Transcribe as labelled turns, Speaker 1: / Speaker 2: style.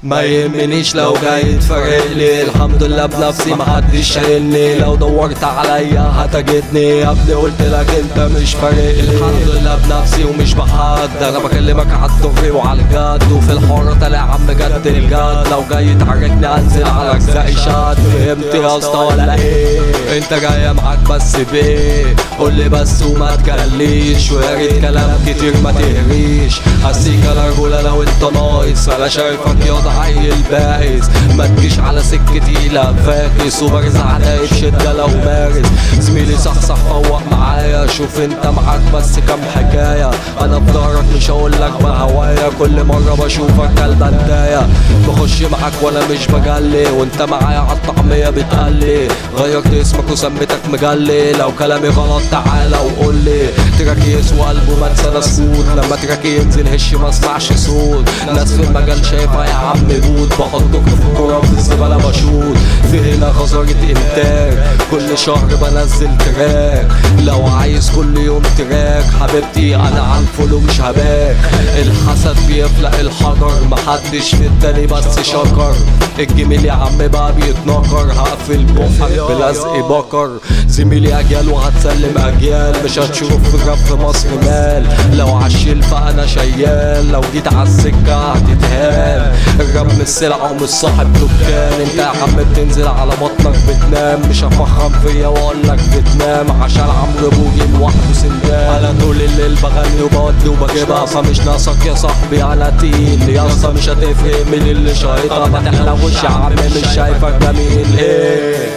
Speaker 1: ما يهمنيش لو جاي تفرق لي الحمد لله بنفسي محدش شايلني لو دورت عليا هتجدني يا ابني قلت لك انت مش فارق لي الحمد لله بنفسي ومش بحد انا بكلمك على الدغري وعلى الجد وفي الحوار طالع عم جد الجد لو جاي تعاركني انزل على اجزائي شاد فهمت يا اسطى ولا ايه انت جاي معاك بس بيه قول لي بس وما تجليش ويا ريت كلام كتير ما تهريش حسيك انا رجولة لو انت ناقص انا شايفك ياض عيل بائس ما تجيش على سكتي لا فاكس وبرز عليا بشدة لو مارس زميلي صحصح فوق معايا شوف انت معاك بس كام حكاية انا في ظهرك مش هقولك بهوايا كل مرة بشوفك كالبنداية بخش معاك وانا مش بجلي وانت معايا عالطعمية بتقلي غيرت اسمك وسميتك مجلي لو كلامي غلط تعالى وقول لي تراكي يسوى قلبه ما انسى انا سكوت لما تراكي ينزل هش ما اسمعش صوت ناس في المجال شايفها يا عم بود بحطك في الكورة في الزبالة بشوط في هنا خسارة انتاج كل شهر بنزل تراك لو عايز كل يوم تراك حبيبتي انا على الفولو مش هباك الحسد بيفلق الحجر محدش في التاني بس شكر الجميل يا عم بقى بيتنكر هقفل بقك بلزق بكر زميلي اجيال وهتسلم اجيال مش هتشوف في الراب في مصر مال لو عالشيل فانا شيال لو جيت عالسكة هتتهان الراب مش سلعة ومش صاحب دكان انت يا عم بتنزل على بطنك بتنام مش هفخم فيا واقولك بتنام عشان عمرو بوجي لوحده سندان انا طول الليل بغني وبودي وبجيبها فمش ناقصك يا صاحبي انا تقيل يا اسطى مش هتفرق مين اللي شايطها ما تحلوش يا عم مش شايفك جميل ايه